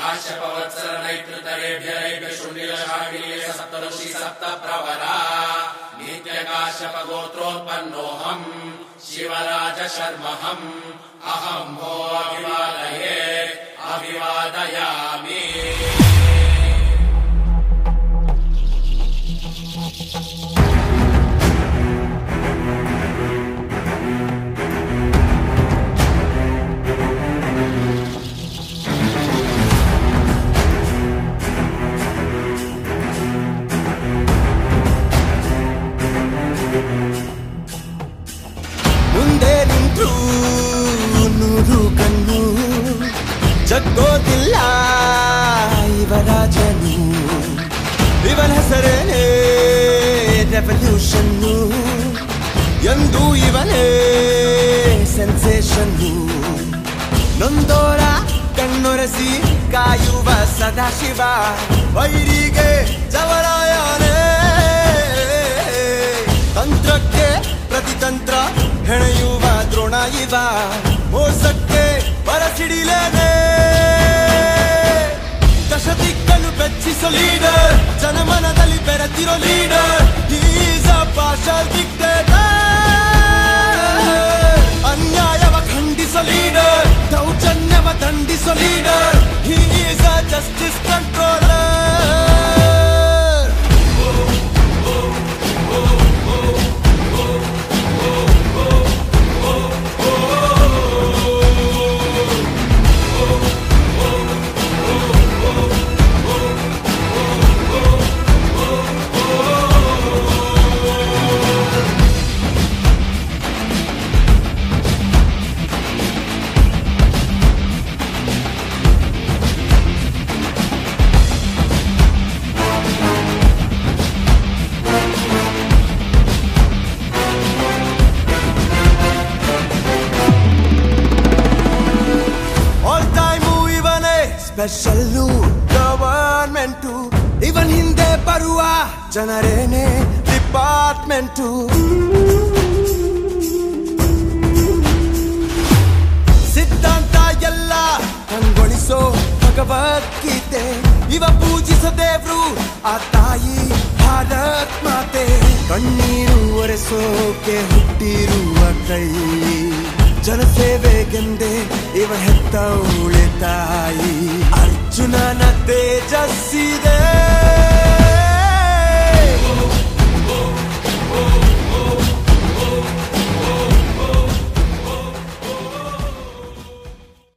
काश्यपवत्सर नैतृतरेभ्यरेभ्य शुण्डिलशाण्डिले सप्तऋषि सप्त प्रवरा नित्यकाश्यप गोत्रोत्पन्नोऽहम् शिवराज शर्महम् अहम् भो अभिवादये अभिवादयामि ಮುಂದೆ ನಿಂತ್ರು ನೂರು ಕಣ್ಣು ಜಗ್ಗೋದಿಲ್ಲ ಇವರ ಜನು ಇವನ ಹೆಸರೇನೆ ರೆವಲ್ಯೂಷನ್ನು ಎಂದು ಇವನೇ ಸೆನ್ಸೇಷನ್ನು ನೊಂದೋರ ಕಣ್ಣೊರೆಸಿ ಕಾಯುವ ಸದಾಶಿವ ವೈರಿಗೆ ಜವರಾಯನೇ ತಂತ್ರಕ್ಕೆ ಪ್ರತಿತಂತ್ರ ಹೆಣೆಯುವ ದ್ರೋಣ ಇವ ಮೋಸಕ್ಕೆ ಬರಸಿಡಿಲೇನೆ ದಶ ದಿಕ್ಕನ್ನು ಬೆಚ್ಚಿಸೋ ಲೀಡರ್ ಜನಮನದಲ್ಲಿ ಬೆರೆತಿರೋ ಲೀಡರ್ ಈಸ್ ಅ ಪಾರ್ಷಲ್ ಅನ್ಯಾಯವ ಖಂಡಿಸೋ ಲೀಡರ್ ದೌರ್ಜನ್ಯವ ದಂಡಿಸೋ leader is a justice controller all time ಇವನೇ ಸ್ಪೆಷಲ್ಲು ಗವರ್ಮೆಂಟು ಇವನ್ ಹಿಂದೆ ಬರುವ ಜನರೇನೆ ಡಿಪಾರ್ಟ್ಮೆಂಟು ಸಿದ್ಧಾಂತ ಎಲ್ಲ ಕಂಗೊಳಿಸೋ ಭಗವದ್ಗೀತೆ ಇವ ಪೂಜಿಸೋ ದೇವ್ರು ಆ ತಾಯಿ ಭಾರತ್ ಮಾತೆ ಕಣ್ಣೀರು ಒರೆಸೋಕೆ ಹುಟ್ಟಿರುವ ಕೈ ಜನಸೇವೆಗೆಂದೇ ಇವ ಹೆತ್ತ ಉಳಿತಾಯಿ ಅರ್ಜುನನ ತೇಜಸ್ಸಿದೆ